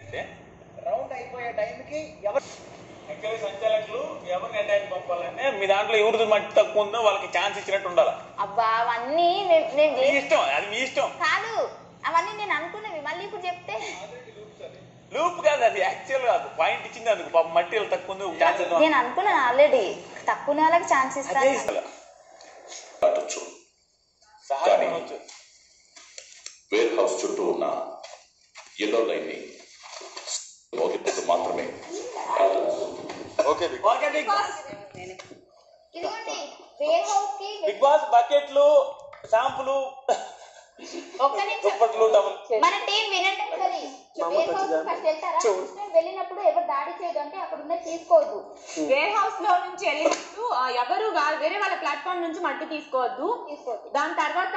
ఏంటంటే రౌండ్ అయిపోయే టైంకి ఎవరు యాక్చువల్లీ సంచాలకులు ఎవరిని అటాక్ పంపాలంటే మీ దాంట్లో ఎవరిది మట్టి తక్కువ ఉందో వాళ్ళకి ఛాన్స్ ఇచ్చినట్టు ఉండాలి అబ్బా అవన్నీ నేను నేను మీ చే- ఇష్టం అది మీ ఇష్టం కాదు అవన్నీ నేను అనుకున్నవి మళ్ళీ ఇప్పుడు చెప్తే లూప్ కాదు అది యాక్చువల్ కాదు పాయింట్ ఇచ్చింది అందుకు పాపం మట్టి వాళ్ళు తక్కువ ఉంది ఛాన్స్ ఇద్దాం నేను అనుకున్నాను ఆల్రెడీ తక్కువ ఉన్న వాళ్ళకి ఛాన్స్ అదే ఇస్తాను ఇస్తా దాటొచ్చు సహాయం ఇవ్వచ్చు. వేర్ హౌస్ చుట్టూ ఉన్న ఎల్లో లైన్ ని ఒకటి మాత్రమే okay big okay Bigg Boss ఇదిగోండి వేర్ హౌస్ కి బిగ్ బాస్ బకెట్లు షాంపులు ఒక్క నిమిషం దుప్పట్లు టవల్ మన టీం వినండి ఒకసారి వేర్ హౌస్ ఫస్ట్ వెళ్తారా First వెళ్ళినప్పుడు ఎవరు దాడి చేయదు అంటే అక్కడ ఉన్న తీసుకోవద్దు వేర్ హౌస్ లో నుంచి వెళ్ళినప్పుడు ఆ, ఎవరు కాదు వేరే వాళ్ళ ప్లాట్ఫామ్ నుంచి మట్టి తీసుకోవద్దు తీసుకోవద్దు దాని తర్వాత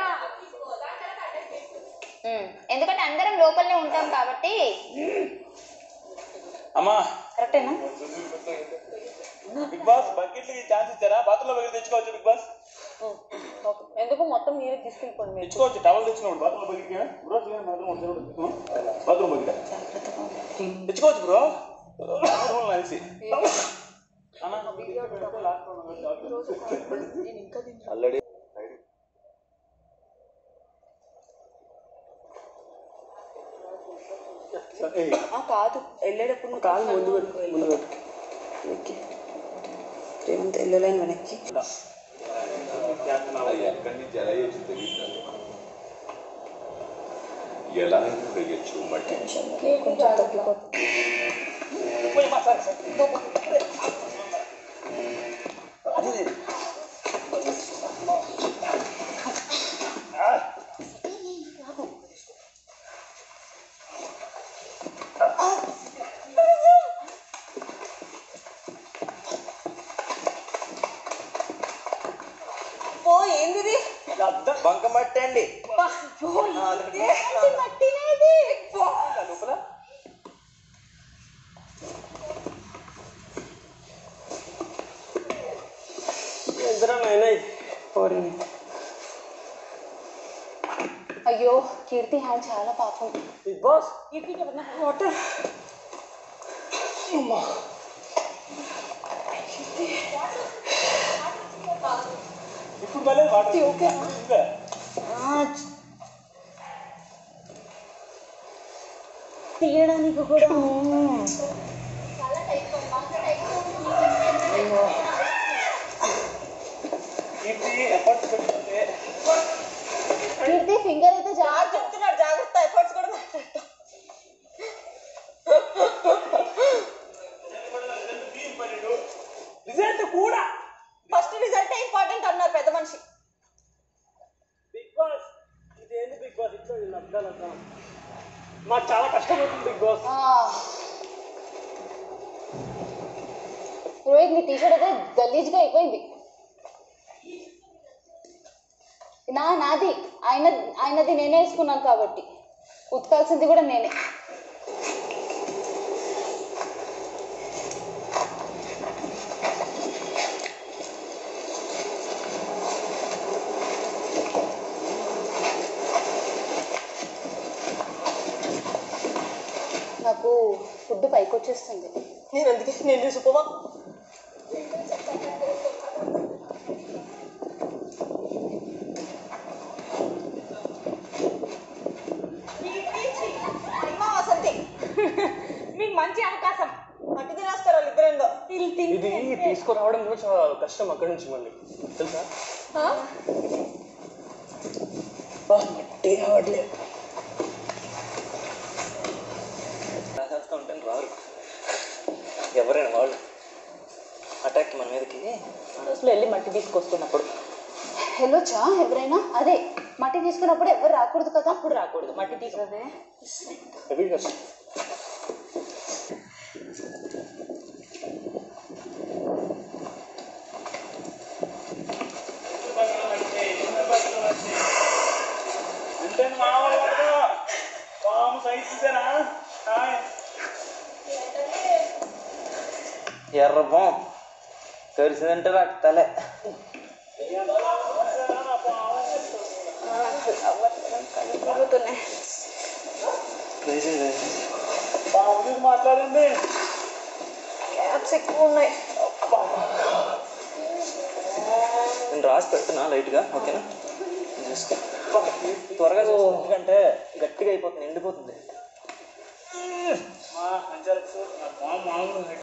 ఉమ్, ఎందుకంటే అందరం లోపలనే ఉంటాం కాబట్టి అమ్మా కరెక్టేనా బిగ్ బాస్ బకెట్లకి ఛాన్స్ ఇచ్చారా బాత్రూమ్ లో వెళ్ళి తెచ్చుకోవచ్చు బిగ్ బాస్ ఎందుకు మొత్తం మీరే తీసుకెళ్ళిపోండి మీరు తెచ్చుకోవచ్చు టవల్ తెచ్చుకోండి bathroom bucket bro bathroom bathroom bucket తెచ్చుకోవచ్చు బ్రో బాత్రూమ్ కలిసి ఆల్రెడీ కాదు వెళ్ళేటప్పుడు కాదు ముందు ముందు వెనక్కి రేవంత్ వెళ్ళలేను వెనక్కి ఎక్కడి నుంచి ఎలా చేసి తెలియదు ఎలా వేయచ్చు మట్టి కొంచెం తగ్గిపో ఓ ఏంది బంక మట్టి అండి మట్టినేది లోపల అయ్యో కీర్తి హ్యాండ్ చాలా పాపం బిగ్ బాస్ వాటర్ ఇప్పుడు మళ్ళీ వాటర్ ఓకే తీయడానికి కూడా కీర్తి ఎఫర్ట్స్ పెట్టుకుంటే కీర్తి ఫింగర్ అయితే జాగ్రత్త చెప్తున్నాడు జాగ్రత్త ఎఫర్ట్స్ కూడా మాట్లాడతాం రిజల్ట్ కూడా ఫస్ట్ రిజల్ట్ ఇంపార్టెంట్ అన్నారు పెద్ద మనిషి బిగ్ బాస్ ఇదేంది బిగ్ బాస్ ఇట్లా వీళ్ళు అర్థాలు అర్థం మాకు చాలా కష్టమవుతుంది బిగ్ బాస్ ఆ. రోహిత్ నీ టీషర్ట్ అయితే గలీజ్గా అయిపోయింది నా నాది ఆయన ఆయనది నేనే వేసుకున్నాను కాబట్టి ఉతకాల్సింది కూడా నేనే నాకు ఫుడ్ పైకి వచ్చేస్తుంది నేను అందుకే నేను చూసుకోవా వసంతి మీకు మంచి అవకాశం మట్టి తినేస్తారు వాళ్ళు ఇద్దరేందో ఇది తీసుకురావడం కూడా చాలా కష్టం అక్కడి నుంచి మళ్ళీ తెలుసా బా, మట్టి రావట్లేదు రాసేస్తా ఉంటే రారు ఎవరైనా వాళ్ళు అటాక్ మన మీదకి అసలు వెళ్ళి మట్టి తీసుకొస్తున్నప్పుడు వెళ్ళొచ్చా ఎవరైనా అదే మట్టి తీసుకున్నప్పుడు ఎవరు రాకూడదు కదా అప్పుడు రాకూడదు మట్టి తీసుకుదే హెవీ కష్టం అంటే మామూలు పాము సైజ్ చూసారా ఎర్ర బాం తెలిసిందంటే రక్తాలే జరుగుతున్నాయి క్రేజీ పాము మాట్లాడండి క్యాప్స్ ఎక్కువ ఉన్నాయి నేను రాసి పెడుతున్నా లైట్గా ఓకేనా చేసుకో త్వరగా చేసుకో ఎందుకంటే గట్టిగా అయిపోతుంది ఎండిపోతుంది మా కంచాలకు నా పాము మామూలు